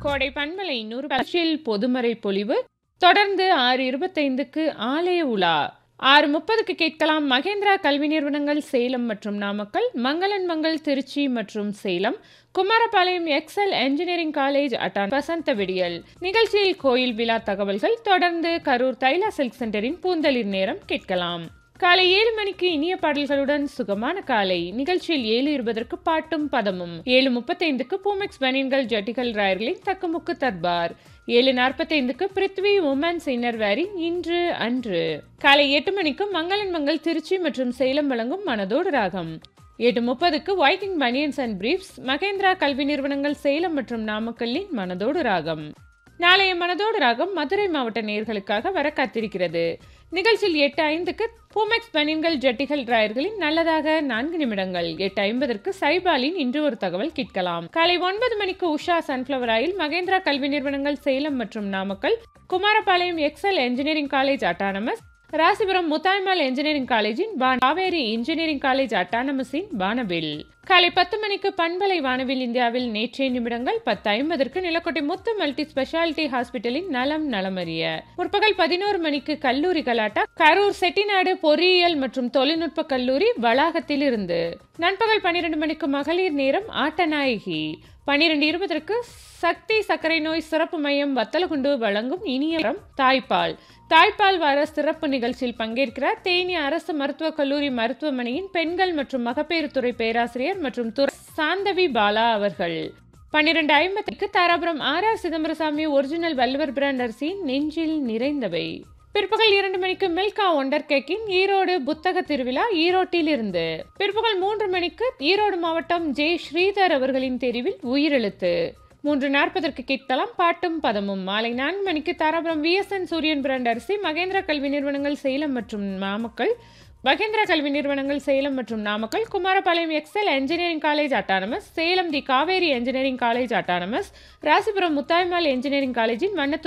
கோடை பண்பலை நூறு பட்சில் பொதுமறை பொலிவு தொடர்ந்து ஆறு இருபத்தைந்துக்கு ஆலய உலா ஆறு முப்பதுக்கு கேட்கலாம் மகேந்திரா கல்வி நிறுவனங்கள் சேலம் மற்றும் நாமக்கல் மங்களன் மங்கள் திருச்சி மற்றும் Salem Kumarapalayam Excel engineering college அட்டான் வசந்த விடியல் நிகழ்ச்சியில் கோயில் விழா தகவல்கள் தொடர்ந்து கரூர் தைலா சில்க் சென்டரின் பூந்தளிர் நேரம் கேட்கலாம் காலை ஏழு மணிக்கு இனிய பாடல்களுடன் சுகமான காலை நிகழ்ச்சியில் ஏழு இருபதற்கு பாட்டும் பதமும் ஏழு முப்பத்தைந்துக்கு பூமெக்ஸ் பனியன்கள் ஜட்டிகள் ராயர்களின் தக்குமுக்கு தர்பார் ஏழு நாற்பத்தைந்துக்கு பிருத்வி உமன்ஸ் இன்னர்வேரின் இன்று அன்று காலை எட்டு மணிக்கு மங்களன் மங்கள் திருச்சி மற்றும் சேலம் வழங்கும் மனதோடு ராகம் எட்டு முப்பதுக்கு Viking banians and briefs Mahendra கல்வி நிறுவனங்கள் சேலம் மற்றும் நாமக்கல்லின் மனதோடு ராகம் நாளைய மனதோடு ராகம் மதுரை மாவட்ட நேர்களுக்காக வர காத்திருக்கிறது நிகழ்ச்சியில் எட்டு ஐந்துக்கு பூமெக்ஸ் பனியன்கள் ஜட்டிகள் ராயர்களின் நல்லதாக நான்கு நிமிடங்கள் எட்டு ஐம்பதற்கு சைபாலின் இன்று ஒரு தகவல் கேட்கலாம் காலை ஒன்பது மணிக்கு உஷா சன்ஃப்ளவர் ஆயில் மகேந்திரா கல்வி நிறுவனங்கள் சேலம் மற்றும் Namakkal Kumarapalayam Excel engineering college autonomous Rasipuram Muthayammal engineering காலேஜின் பா- காவேரி இன்ஜினியரிங் காலேஜ் அட்டானமஸின் வானவில் காலை பத்து மணிக்கு பண்பலை வானவில் இந்தியாவில் நேற்றைய நிமிடங்கள் பத்து ஐம்பதற்கு நிலக்கோட்டை முத்து மல்டி ஸ்பெஷாலிட்டி ஹாஸ்பிட்டலின் நலம் நலமறிய முற்பகல் பதினோரு மணிக்கு கல்லூரி கலாட்டா கரூர் செட்டிநாடு பொறியியல் மற்றும் தொழில்நுட்ப கல்லூரி வளாகத்தில் இருந்து நண்பகல் பன்னிரண்டு மணிக்கு மகளிர் நேரம் ஆட்டநாயகி பன்னிரண்டு இருபதற்கு சக்தி சர்க்கரை நோய் சிறப்பு மையம் வத்தலகுண்டு வழங்கும் இனியரம் தாய்ப்பால் தாய்ப்பால் வார சிறப்பு நிகழ்ச்சியில் பங்கேற்கிறார் தேனி அரசு மருத்துவக் கல்லூரி மருத்துவமனையின் பெண்கள் மற்றும் மகப்பேறு துறை பேராசிரியர் மற்றும் துறை சாந்தவி பாலா அவர்கள் பன்னிரண்டு ஐம்பதுக்கு Dharapuram R R Chidambaraswamy original Valluvar brand அரிசி நெஞ்சில் நிறைந்தவை பிற்பகல் இரண்டு மணிக்கு மில்கா ஒண்டர் கேக்கின் ஈரோடு புத்தக திருவிழா ஈரோட்டில் இருந்து பிற்பகல் மூன்று மணிக்கு ஈரோடு மாவட்டம் ஜே ஸ்ரீதர் அவர்களின் தெரிவில் உயிரெழுத்து மூன்று நாற்பதற்கு கேட்கலாம் பாட்டும் பதமும் மாலை நான்கு மணிக்கு தாராபுரம் விஎஸ்என் சூரியன் பிராண்ட் அரிசி மகேந்திரா கல்வி நிறுவனங்கள் சேலம் மற்றும் நாமக்கல் மகேந்திரா கல்வி நிறுவனங்கள் சேலம் மற்றும் Namakkal Kumarapalayam Excel engineering college autonomous Salem the Kaveri engineering college autonomous Rasipuram Muthayammal engineering காலேஜின் வண்ணத்து